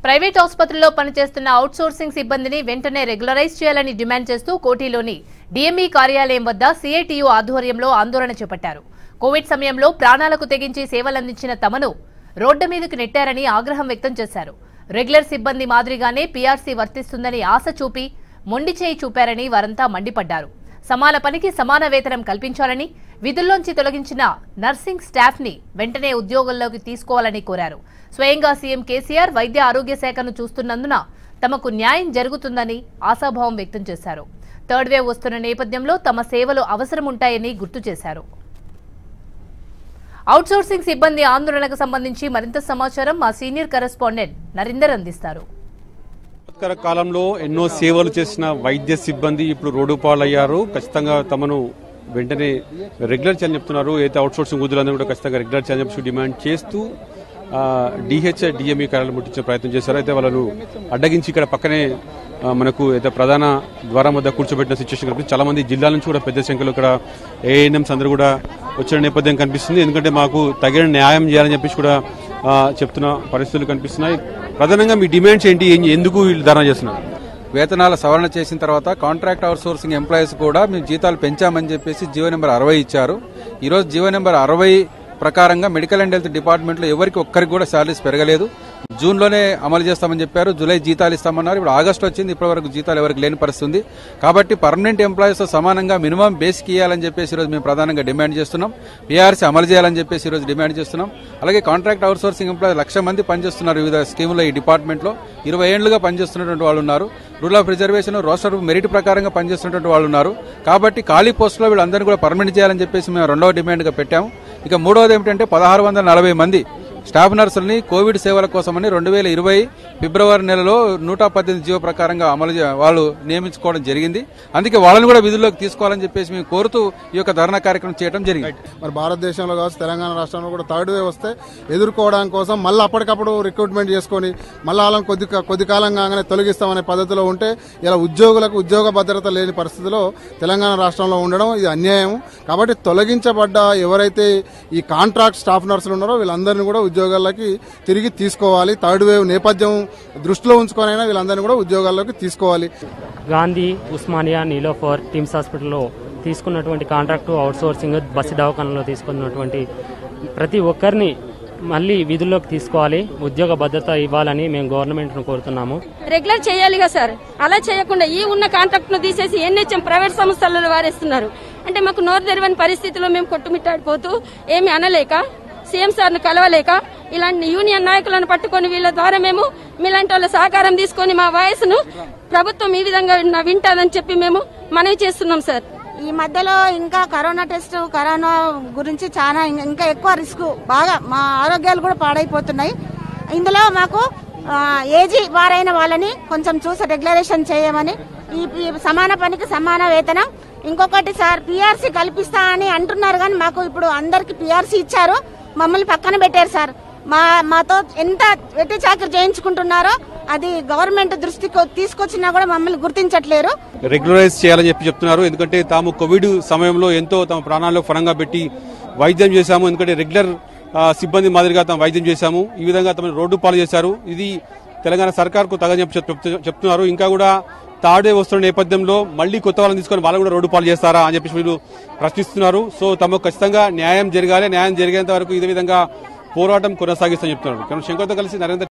private ఆసుపత్రుల్లో పనిచేస్తున్న outsourcing సిబ్బందిని వెంటనే రెగ్యులరైజ్ చేయాలని డిమాండ్ చేస్తూ కోటిలోని డిఎంఈ కార్యాలయం వద్ద సిఐటియు ఆధ్వర్యంలో ఆందోళన చేపట్టారు కోవిడ్ సమయంలో ప్రాణాలకు తెగించి సేవలందించిన తమను రోడ్డు మీదకు నెట్టారని ఆగ్రహం వ్యక్తం చేశారు రెగ్యులర్ సిబ్బంది మాదిరిగానే పీఆర్సీ వర్తిస్తుందని ఆశ చూపి మొండి చేయి చూపారని వారంతా మండిపడ్డారు సమాన పనికి సమాన వేతనం కల్పించాలని విధుల్లోంచి తొలగించిన నర్సింగ్ స్టాఫ్ ని వెంటనే ఉద్యోగంలోకి తీసుకోవాలని కోరారు స్వయంగా సీఎం కేసీఆర్ వైద్య ఆరోగ్య శాఖను చూస్తున్నందున తమకు న్యాయం జరుగుతుందని ఆశాభావం వ్యక్తం చేశారు థర్డ్ వేవ్ వస్తున్న నేపథ్యంలో తమ సేవలు అవసరం ఉంటాయని గుర్తు చేశారు అవుట్సోర్సింగ్ సిబ్బంది ఆందోళనకు సంబంధించి మరింత సమాచారం మా సీనియర్ కరెస్పాండెంట్ నరేందర్ అందిస్తారు విపత్కర కాలంలో ఎన్నో సేవలు చేసిన వైద్య సిబ్బంది ఇప్పుడు రోడ్డు పాలయ్యారు ఖచ్చితంగా తమను వెంటనే రెగ్యులర్ చేయాలని చెప్తున్నారు అయితే అవుట్సోర్సింగ్ ఉద్యోగులందరూ కూడా ఖచ్చితంగా రెగ్యులర్ చేయాలని చెప్పి డిమాండ్ చేస్తూ డిహెచ్ డిఎంఈ కార్యాలయం ముట్టించే ప్రయత్నం చేశారు అయితే వాళ్ళను అడ్డగించి ఇక్కడ పక్కనే ఆ, మనకు అయితే ప్రధాన ద్వారం వద్ద కూర్చోబెట్టిన సిచ్యువేషన్ కనిపిస్తుంది చాలా మంది జిల్లాల నుంచి కూడా పెద్ద సంఖ్యలో ఇక్కడ ఏఎన్ఎంస్ అందరూ కూడా వచ్చిన నేపథ్యం కనిపిస్తుంది ఎందుకంటే మాకు తగిన న్యాయం చేయాలని చెప్పేసి కూడా ఆ, చెప్తున్న పరిస్థితులు కనిపిస్తున్నాయి ప్రధానంగా మీ డిమాండ్స్ ఏంటి ఏం- ఎందుకు వీళ్ళు ధర్నా చేస్తున్నారు వేతనాల సవరణ చేసిన తర్వాత కాంట్రాక్ట్ అవుట్సోర్సింగ్ ఎంప్లాయీస్ కూడా మేము జీతాలు పెంచామని చెప్పేసి జీవో నెంబర్ అరవై ఇచ్చారు ఈరోజు జీవో నెంబర్ అరవై ప్రకారంగా మెడికల్ అండ్ హెల్త్ డిపార్ట్మెంట్లో ఎవరికి ఒక్కరికి కూడా శాలరీస్ పెరగలేదు జూన్లోనే అమలు చేస్తామని చెప్పారు జూలై జీతాలు ఇస్తామన్నారు ఇప్పుడు ఆగస్టు వచ్చింది ఇప్పటి వరకు జీతాలు ఎవరికి లేని పరిస్థితి ఉంది కాబట్టి పర్మనెంట్ ఎంప్లాయీస్ సమానంగా మినిమం బేసిక్ ఇవ్వాలని చెప్పేసి ఈరోజు మేము ప్రధానంగా డిమాండ్ చేస్తున్నాం పీఆర్సీ అమలు చేయాలని చెప్పేసి ఈరోజు డిమాండ్ చేస్తున్నాం అలాగే కాంట్రాక్ట్ అవుట్సోర్సింగ్ ఎంప్లాయీ లక్ష మంది పనిచేస్తున్నారు వివిధ స్కీముల ఈ డిపార్ట్మెంట్లో ఇరవై ఏళ్లుగా పనిచేస్తున్నటువంటి వాళ్ళు ఉన్నారు rule of reservation roster merit ప్రకారంగా పనిచేస్తున్నటువంటి వాళ్ళు ఉన్నారు కాబట్టి ఖాళీ పోస్టులో వీళ్ళందరినీ కూడా పర్మనెంట్ చేయాలని చెప్పేసి మేము రెండవ డిమాండ్గా పెట్టాము ఇక మూడవది ఏమిటంటే పదహారు వందల నలభై మంది స్టాఫ్ నర్సుల్ని కోవిడ్ సేవల కోసమని రెండు వేల ఇరవై ఫిబ్రవరి నెలలో నూట పద్దెనిమిది జీవో ప్రకారంగా అమలు చే- వాళ్ళు నియమించుకోవడం జరిగింది అందుకే వాళ్ళని కూడా విధుల్లోకి తీసుకోవాలని చెప్పేసి మేము కోరుతూ ఈ యొక్క ధర్నా కార్యక్రమం చేయడం జరిగింది మరి భారతదేశంలో కావచ్చు తెలంగాణ రాష్ట్రంలో కూడా థర్డ్ వేవ్ వస్తే ఎదుర్కోవడం కోసం మళ్ళీ అప్పటికప్పుడు రిక్రూట్మెంట్ చేసుకొని మళ్ళీ వాళ్ళని కొద్ది కొద్ది కాలం కాగానే తొలగిస్తామనే పద్ధతిలో ఉంటే ఇలా ఉద్యోగులకు ఉద్యోగ భద్రత లేని పరిస్థితిలో తెలంగాణ రాష్ట్రంలో ఉండడం ఇది అన్యాయం కాబట్టి తొలగించబడ్డ ఎవరైతే ఈ కాంట్రాక్ట్ స్టాఫ్ నర్సులు ఉన్నారో వీళ్ళందరినీ కూడా ఉద్యోగాల్లోకి తిరిగి తీసుకోవాలి థర్డ్ వేవ్ నేపథ్యం దృష్టిలో ఉంచుకొనైనా వీళ్ళందరినీ కూడా ఉద్యోగాల్లోకి తీసుకోవాలి గాంధీ ఉస్మానియా నీలోఫర్ టిమ్స్ హాస్పిటల్లో తీసుకున్నటువంటి కాంట్రాక్టు అవుట్సోర్సింగ్ బస్సు దవాఖానలో తీసుకున్నటువంటి ప్రతి ఒక్కరిని మళ్ళీ విధుల్లోకి తీసుకోవాలి ఉద్యోగ భద్రత ఇవ్వాలని మేము గవర్నమెంట్ను కోరుతున్నాము రెగ్యులర్ చేయాలిగా సార్ అలా చేయకుండా ఈ ఉన్న కాంట్రాక్ట్ ను తీసేసి ఎన్హెచ్ఎం ప్రైవేట్ సంస్థలలో వారేస్తున్నారు అంటే మాకు నోరు తెరవని పరిస్థితిలో మేము కొట్టుమిట్టాడిపోతూ ఏమి అనలేక సీఎం సార్ను కలవలేక ఇలాంటి యూనియన్ నాయకులను పట్టుకొని వీళ్ళ ద్వారా మేము మీలాంటి వాళ్ళ సహకారం తీసుకొని మా వాయిస్ను ప్రభుత్వం ఈ విధంగా విన్న- వింటాదని చెప్పి మేము మనవి చేస్తున్నాం సార్ ఈ మధ్యలో ఇంకా కరోనా టెస్ట్ కరోనా గురించి చాలా ఇం- ఇంకా ఎక్కువ రిస్క్ బాగా మా ఆరోగ్యాలు కూడా పాడైపోతున్నాయి ఇందులో మాకు ఆ, ఏజీ వారైన వాళ్ళని కొంచెం చూసి రెగ్యులరేషన్ చేయమని ఈ ఈ సమాన పనికి సమాన వేతనం ఇంకొకటి సార్ పిఆర్సీ కల్పిస్తా అని అంటున్నారు కానీ మాకు ఇప్పుడు అందరికి పిఆర్సీ ఇచ్చారు మమ్మల్ని పక్కన పెట్టారు సార్ మా మాతో ఎంత వెట్టి చాకరి చేయించుకుంటున్నారో అది గవర్నమెంట్ దృష్టికి తీసుకొచ్చినా కూడా మమ్మల్ని గుర్తించట్లేరు రెగ్యులరైజ్ చేయాలని చెప్పి చెప్తున్నారు ఎందుకంటే తాము కోవిడ్ సమయంలో ఎంతో తమ ప్రాణాల్లో ఫలంగా పెట్టి వైద్యం చేశాము ఎందుకంటే రెగ్యులర్ ఆ, సిబ్బంది మాదిరిగా తాము వైద్యం చేశాము ఈ విధంగా తమను రోడ్డు పాలు చేశారు ఇది తెలంగాణ సర్కార్కు తగని చెప్పి చెప్తు- చెప్తున్నారు ఇంకా కూడా తాడే వస్తున్న నేపథ్యంలో మళ్ళీ కొత్త వాళ్ళని తీసుకొని వాళ్ళు కూడా రోడ్డు పాలు చేస్తారా అని చెప్పి వీళ్ళు ప్రశ్నిస్తున్నారు సో తమకు ఖచ్చితంగా న్యాయం జరగాలి న్యాయం జరిగేంత వరకు ఇదే విధంగా పోరాటం కొనసాగిస్తామని చెప్తున్నారు కానీ శంకర్తో కలిసి నరేంద్ర